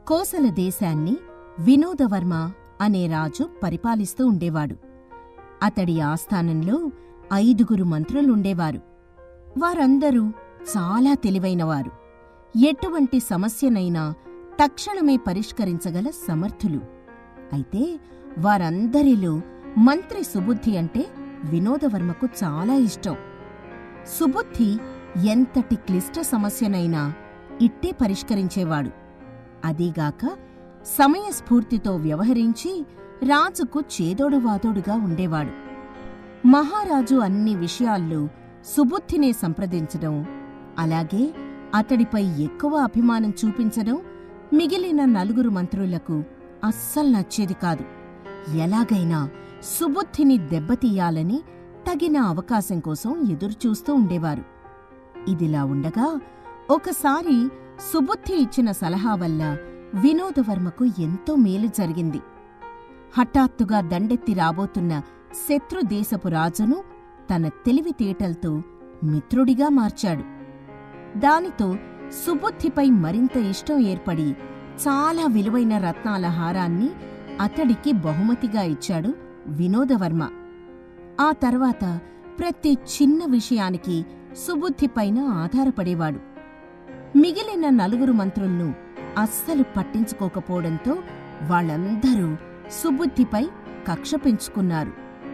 కోసల దేశాన్ని వినోదవర్మ అనే రాజు పరిపాలిస్తూ ఉండేవాడు అతడి ఆస్థానంలో ఐదుగురు మంత్రులుండేవారు వారందరూ చాలా తెలివైనవారు ఎటువంటి సమస్యనైనా తక్షణమే పరిష్కరించగల సమర్థులు అయితే వారందరిలో మంత్రి సుబుద్ధి అంటే వినోదవర్మకు చాలా ఇష్టం సుబుద్ధి ఎంతటి క్లిష్ట సమస్యనైనా ఇట్టే పరిష్కరించేవాడు అదీగాక సమయస్ఫూర్తితో వ్యవహరించి రాజుకు చేదోడువాదోడుగా ఉండేవాడు మహారాజు అన్ని విషయాల్లో సుబుద్ధినే సంప్రదించడం అలాగే అతడిపై ఎక్కువ అభిమానం చూపించడం మిగిలిన నలుగురు మంత్రులకు అస్సలు నచ్చేది కాదు ఎలాగైనా సుబుద్ధిని దెబ్బతీయాలని తగిన అవకాశం కోసం ఎదురుచూస్తూ ఉండేవారు ఇదిలా ఉండగా ఒకసారి సుబుద్ధి ఇచ్చిన సలహా వల్ల వినోదవర్మకు ఎంతో మేలు జరిగింది హఠాత్తుగా దండెత్తి రాబోతున్న శత్రుదేశపు రాజును తన తెలివితేటలతో మిత్రుడిగా మార్చాడు దానితో సుబుద్ధిపై మరింత ఇష్టం ఏర్పడి చాలా విలువైన రత్నాల హారాన్ని అతడికి బహుమతిగా ఇచ్చాడు వినోదవర్మ ఆ తర్వాత ప్రతి చిన్న విషయానికి సుబుద్ధిపైన ఆధారపడేవాడు మిగిలిన నలుగురు మంత్రులను అస్సలు పట్టించుకోకపోవడంతో వాళ్ళందరూ సుబుద్ధిపై కక్ష పెంచుకున్నారు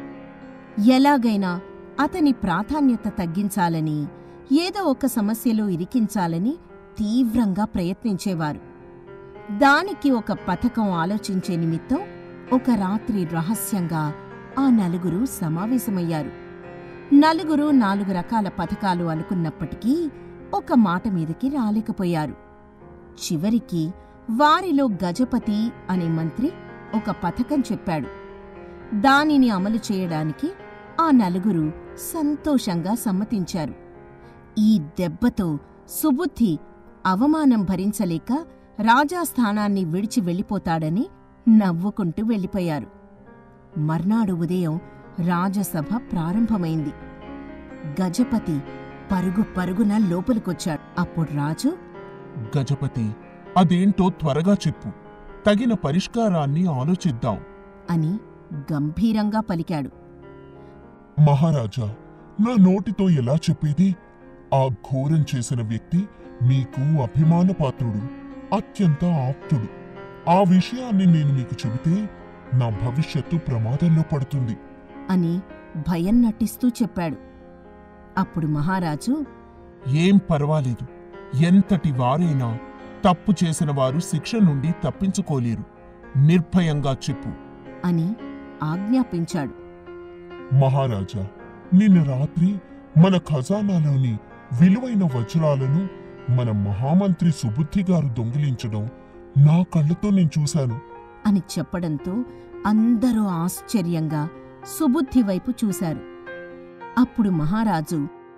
ఎలాగైనా అతని ప్రాధాన్యత తగ్గించాలని ఏదో ఒక సమస్యలో ఇరికించాలని తీవ్రంగా ప్రయత్నించేవారు దానికి ఒక పథకం ఆలోచించే నిమిత్తం ఒక రాత్రి రహస్యంగా ఆ నలుగురు సమావేశమయ్యారు నలుగురు నాలుగు రకాల పథకాలు అనుకున్నప్పటికీ ఒక మాట మీదకి రాలేకపోయారు చివరికి వారిలో గజపతి అనే మంత్రి ఒక పథకం చెప్పాడు దానిని అమలు చేయడానికి ఆ నలుగురు సంతోషంగా సమ్మతించారు ఈ దెబ్బతో సుబుద్ధి అవమానం భరించలేక రాజాస్థానాన్ని విడిచి వెళ్ళిపోతాడని నవ్వుకుంటూ వెళ్ళిపోయారు మర్నాడు ఉదయం రాజసభ ప్రారంభమైంది గజపతి పరుగు పరుగున లోపలికొచ్చాడు అప్పుడు రాజు గజపతి అదేంటో త్వరగా చెప్పు తగిన పరిష్కారాన్ని ఆలోచిద్దాం అని గంభీరంగా పలికాడు మహారాజా నా నోటితో ఎలా చెప్పేది ఆ ఘోరం చేసిన వ్యక్తి మీకు అభిమానపాత్రుడు అత్యంత ఆప్తుడు ఆ విషయాన్ని నేను మీకు చెబితే నా భవిష్యత్తు ప్రమాదంలో పడుతుంది అని భయం నటిస్తూ చెప్పాడు అప్పుడు మహారాజు ఏం పర్వాలేదు ఎంతటి వారైనా తప్పు చేసిన వారు శిక్ష నుండి తప్పించుకోలేరు నిర్భయంగా చెప్పు అని ఆజ్ఞాపించాడు మహారాజా నిన్న రాత్రి మన ఖజానాలోని విలువైన వజ్రాలను మన మహామంత్రి సుబుద్ధి గారు దొంగిలించడం నా కళ్ళతో నేను చూశాను అని చెప్పడంతో అందరూ ఆశ్చర్యంగా సుబుద్ధి వైపు చూశారు అప్పుడు మహారాజు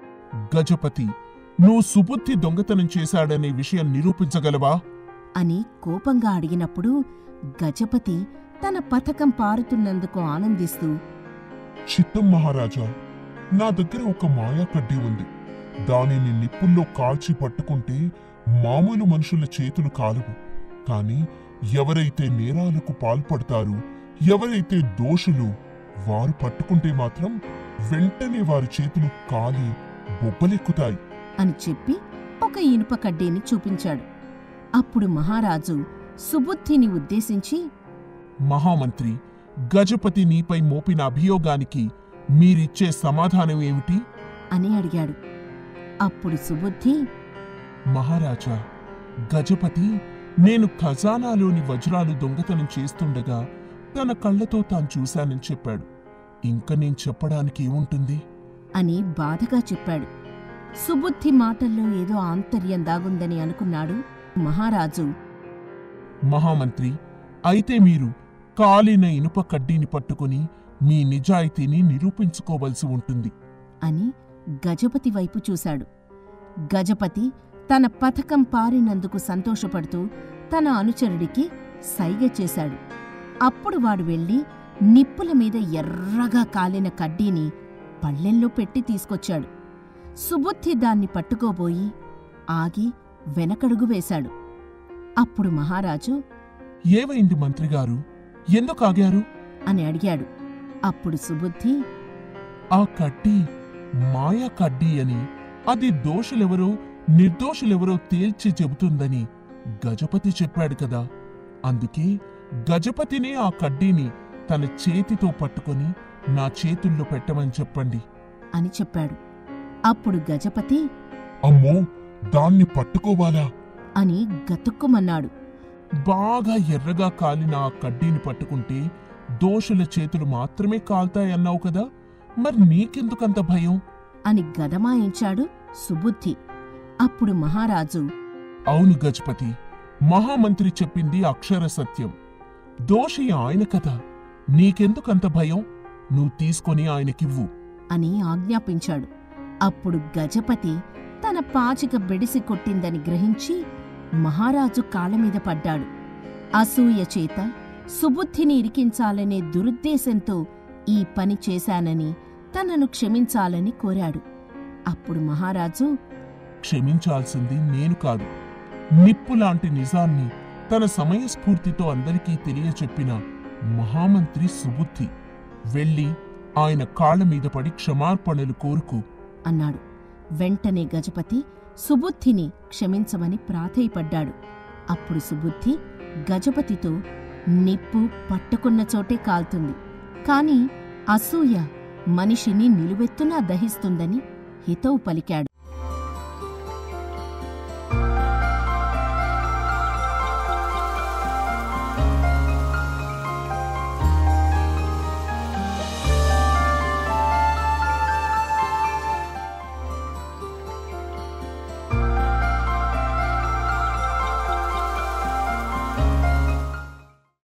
గజపతి నువ్వు సుబుద్ధి దొంగతనం చేశాడనే విషయం నిరూపించగలవా అని కోపంగా అడిగినప్పుడు గజపతి తన పథకం పారుతున్నందుకు ఆనందిస్తూ చిత్తం మహారాజా నా దగ్గర ఒక మాయా కడ్డీ ఉంది దానిని నిప్పుల్లో కాల్చి పట్టుకుంటే మామూలు మనుషుల చేతులు కాలవు కాని ఎవరైతే నేరాలకు పాల్పడతారు ఎవరైతే దోషులు వారు పట్టుకుంటే మాత్రం వెంటనే వారి చేతులు కాలి బొబ్బలెక్కుతాయి అని చెప్పి ఒక ఇనుప కడ్డీని చూపించాడు అప్పుడు మహారాజు సుబుద్ధిని ఉద్దేశించి మహామంత్రి గజపతి నీపై మోపిన అభియోగానికి మీరిచ్చే సమాధానం ఏమిటి అని అడిగాడు అప్పుడు సుబుద్ధి మహారాజా గజపతి నేను ఖజానాలోని వజ్రాలు దొంగతనం చేస్తుండగా తన కళ్ళతో తాను చూశానని చెప్పాడు ఇంక నేను చెప్పడానికి ఏముంటుంది అని బాధగా చెప్పాడు సుబుద్ధి మాటల్లో ఏదో ఆంతర్యం దాగుందని అనుకున్నాడు మహారాజు మహామంత్రి అయితే మీరు కాలిన ఇనుప కడ్డీని పట్టుకుని మీ నిజాయితీని నిరూపించుకోవలసి ఉంటుంది అని గజపతి వైపు చూశాడు గజపతి తన పథకం పారినందుకు సంతోషపడుతూ తన అనుచరుడికి సైగ చేశాడు అప్పుడు వాడు వెళ్ళి నిప్పుల మీద ఎర్రగా కాలిన కడ్డీని పళ్ళెంలో పెట్టి తీసుకొచ్చాడు సుబుద్ధి దాన్ని పట్టుకోబోయి ఆగి వెనకడుగు వేశాడు అప్పుడు మహారాజు ఏమైంది మంత్రిగారు ఎందుకు ఆగారు అని అడిగాడు అప్పుడు సుబుద్ధి ఆ కడ్డీ మాయా కడ్డీ అని అది దోషులెవరో నిర్దోషులెవరో తేల్చి చెబుతుందని గజపతి చెప్పాడు కదా అందుకే గజపతినే ఆ కడ్డీని తన చేతితో పట్టుకొని నా చేతుల్లో పెట్టమని చెప్పండి అని చెప్పాడు అప్పుడు గజపతి అమ్మో దాన్ని పట్టుకోవాలా అని గతుక్కుమన్నాడు బాగా ఎర్రగా కాలిన ఆ కడ్డీని పట్టుకుంటే దోషుల చేతులు మాత్రమే కాల్తాయన్నావు కదా మరి నీకెందుకంత భయం అని గదమాయించాడు సుబుద్ధి అప్పుడు మహారాజు అవును గజపతి మహామంత్రి చెప్పింది అక్షర సత్యం దోషి ఆయన కదా నీకెందుకంత భయం నువ్వు తీసుకొని ఆయనకివ్వు అని ఆజ్ఞాపించాడు అప్పుడు గజపతి తన పాచిక బెడిసి కొట్టిందని గ్రహించి మహారాజు కాళ్ళమీద పడ్డాడు అసూయ చేత సుబుద్ధిని ఇరికించాలనే దురుద్దేశంతో ఈ పని చేశానని తనను క్షమించాలని కోరాడు అప్పుడు మహారాజు క్షమించాల్సింది నేను కాదు నిప్పు లాంటి నిజాన్ని తన సమయస్ఫూర్తితో అందరికీ తెలియచెప్పిన మహామంత్రి సుబుద్ధి వెళ్ళి ఆయన కాళ్ళ మీద పడి క్షమార్పణలు కోరుకు అన్నాడు వెంటనే గజపతి సుబుద్ధిని క్షమించమని ప్రాధేయపడ్డాడు అప్పుడు సుబుద్ధి గజపతితో నిప్పు పట్టుకున్న చోటే కాల్తుంది కాని అసూయ మనిషిని నిలువెత్తునా దహిస్తుందని హితవు పలికాడు